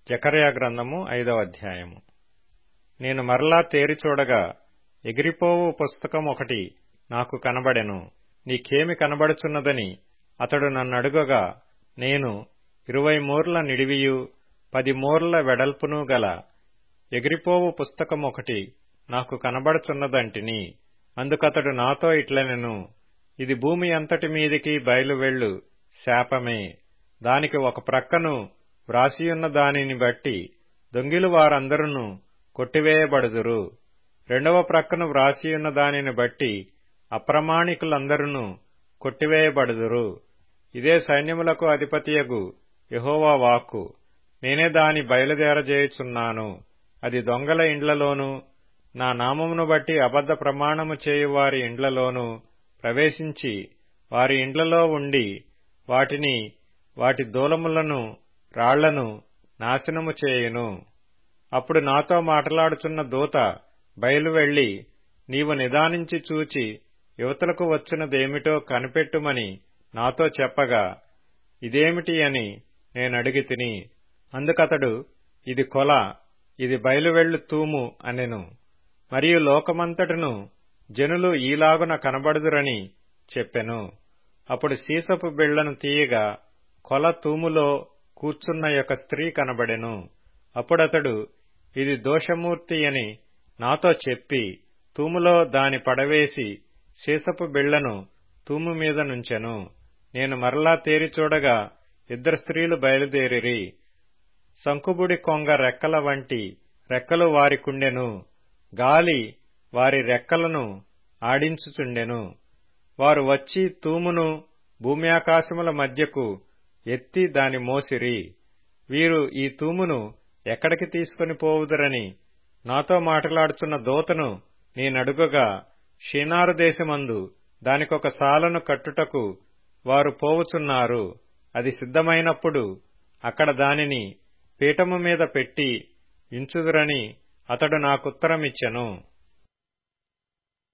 జకర్యా గ్రంథము ఐదవ అధ్యాయము నేను మరలా తేరి చూడగా ఎగిరిపోవు పుస్తకం ఒకటి నాకు కనబడెను నీకేమి కనబడుచున్నదని అతడు నన్నడుగగా నేను ఇరువై మూర్ల నిడివియు పది మూర్ల వెడల్పును గల ఎగిరిపోవు పుస్తకం ఒకటి నాకు కనబడుచున్నదంటిని అందుకతడు నాతో ఇట్లనెను ఇది భూమి అంతటి మీదికి బయలువెళ్ళు శాపమే దానికి ఒక ప్రక్కను వ్రాసియున్న దానిని బట్టి దొంగిలు వారందరూ కొట్టివేయబడుదురు రెండవ ప్రక్కను వ్రాసియున్న దానిని బట్టి అప్రమాణికులందరూ కొట్టివేయబడుదురు ఇదే సైన్యములకు అధిపతియగు యహోవా వాక్కు నేనే దాని బయలుదేరజేయుచున్నాను అది దొంగల ఇండ్లలోనూ నా నామమును బట్టి అబద్ధ ప్రమాణము చేయు వారి ఇండ్లలోనూ ప్రవేశించి వారి ఇండ్లలో ఉండి వాటిని వాటి దూలములను రాళ్లను నాశనము చేయును అప్పుడు నాతో మాట్లాడుచున్న దూత బయలువెళ్లి నీవు నిదానించి చూచి యువతలకు వచ్చినదేమిటో కనిపెట్టుమని నాతో చెప్పగా ఇదేమిటి అని నేనడిగి తిని అందుకతడు ఇది కొల ఇది బయలువెళ్ళు తూము అనెను మరియు లోకమంతటను జనులు ఈలాగున కనబడుదురని చెప్పెను అప్పుడు సీసపు బిళ్లను తీయగా కొల తూములో కూర్చున్న యొక్క స్త్రీ కనబడెను అప్పుడతడు ఇది దోషమూర్తి అని నాతో చెప్పి తూములో దాని పడవేసి సీసపు బిళ్లను తూము మీద నుంచెను నేను మరలా తేరి చూడగా ఇద్దరు స్త్రీలు బయలుదేరిరి సంకుబుడి కొంగ రెక్కల వంటి రెక్కలు వారికుండెను గాలి వారి రెక్కలను ఆడించుచుండెను వారు వచ్చి తూమును భూమి ఆకాశముల మధ్యకు ఎత్తి దాని మోసిరి వీరు ఈ తూమును ఎక్కడికి తీసుకుని పోవుదరని నాతో మాట్లాడుచున్న దోతను నేనడుగగా షీనారు దేశమందు దానికొక సాలను కట్టుటకు వారు పోవుచున్నారు అది సిద్ధమైనప్పుడు అక్కడ దానిని పీఠము మీద పెట్టి ఇంచుదురని అతడు నాకుత్తరమిచ్చెను